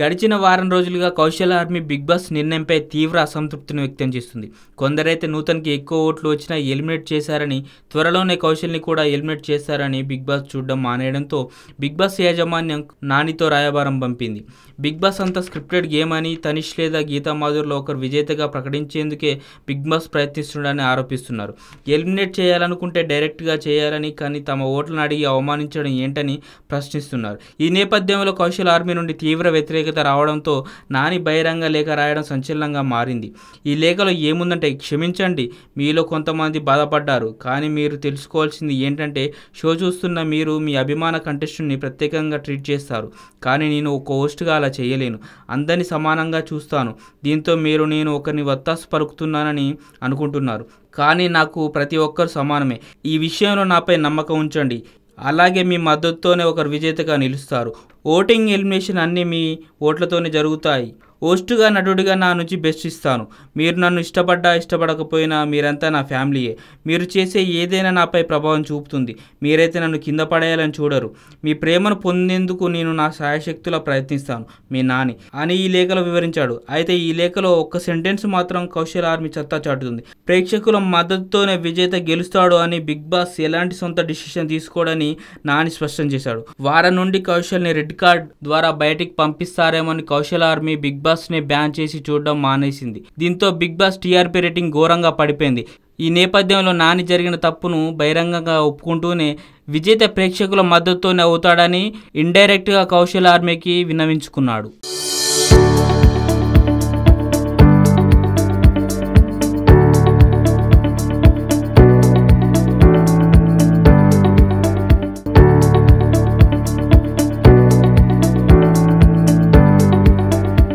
గడిచిన వారం రోజులుగా కౌశల్ ఆర్మీ బిగ్ బాస్ నిర్ణయంపై తీవ్ర అసంతృప్తిని వ్యక్తం చేస్తుంది కొందరైతే నూతన్కి ఎక్కువ ఓట్లు వచ్చినా ఎలిమినేట్ చేశారని త్వరలోనే కౌశల్ని కూడా ఎలిమినేట్ చేశారని బిగ్ బాస్ చూడడం మానేయడంతో బిగ్ బాస్ యాజమాన్యం నానితో రాయబారం పంపింది బిగ్ బాస్ అంతా స్క్రిప్టెడ్ గేమ్ అని తనిష్ లేదా గీతా మాధుర్లో ఒకరు విజేతగా ప్రకటించేందుకే బిగ్ బాస్ ప్రయత్నిస్తున్నాడని ఆరోపిస్తున్నారు ఎలిమినేట్ చేయాలనుకుంటే డైరెక్ట్గా చేయాలని కానీ తమ ఓట్లను అడిగి అవమానించడం ఏంటని ప్రశ్నిస్తున్నారు ఈ నేపథ్యంలో కౌశల్ ఆర్మీ నుండి తీవ్ర వ్యతిరేకత రావడంతో నాని బహిరంగ లేఖ రాయడం సంచలనంగా మారింది ఈ లేఖలో ఏముందంటే క్షమించండి మీలో కొంతమంది బాధపడ్డారు కానీ మీరు తెలుసుకోవాల్సింది ఏంటంటే షో చూస్తున్న మీరు మీ అభిమాన కంటెస్టెంట్ని ప్రత్యేకంగా ట్రీట్ చేస్తారు కానీ నేను ఒక హోస్ట్గా అలా చేయలేను అందరినీ సమానంగా చూస్తాను దీంతో మీరు నేను ఒకరిని వత్తాసు పలుకుతున్నానని అనుకుంటున్నారు కానీ నాకు ప్రతి ఒక్కరు సమానమే ఈ విషయంలో నాపై నమ్మకం ఉంచండి అలాగే మీ మద్దతుతోనే ఒకరు విజేతగా నిలుస్తారు ఓటింగ్ ఎలిమినేషన్ అన్నీ మీ ఓట్లతోనే జరుగుతాయి హోస్ట్గా నటుడిగా నా నుంచి బెస్ట్ ఇస్తాను మీరు నన్ను ఇష్టపడ్డా ఇష్టపడకపోయినా మీరంతా నా ఫ్యామిలీయే మీరు చేసే ఏదైనా నాపై ప్రభావం చూపుతుంది మీరైతే నన్ను కింద పడేయాలని చూడరు మీ ప్రేమను పొందేందుకు నేను నా సాయశక్తులా ప్రయత్నిస్తాను మీ నాని అని ఈ లేఖలో వివరించాడు అయితే ఈ లేఖలో ఒక్క సెంటెన్స్ మాత్రం కౌశల్ ఆర్మీ చెత్తా చాటుతుంది ప్రేక్షకుల మద్దతుతోనే విజేత గెలుస్తాడు అని బిగ్ బాస్ ఎలాంటి సొంత డిసిషన్ తీసుకోడని నాని స్పష్టం చేశాడు వారం నుండి కౌశల్ని రెడ్ కార్డ్ ద్వారా బయటికి పంపిస్తారేమని కౌశల్ ఆర్మీ బిగ్ బాస్ ని బ్యాన్ చేసి చూడడం మానేసింది దీంతో బిగ్ బాస్ టీఆర్పీ రేటింగ్ ఘోరంగా పడిపోయింది ఈ నేపథ్యంలో నాని జరిగిన తప్పును బహిరంగంగా ఒప్పుకుంటూనే విజేత ప్రేక్షకుల మద్దతుతోనే అవుతాడని ఇండైరెక్ట్గా కౌశల్ ఆర్మీకి విన్నవించుకున్నాడు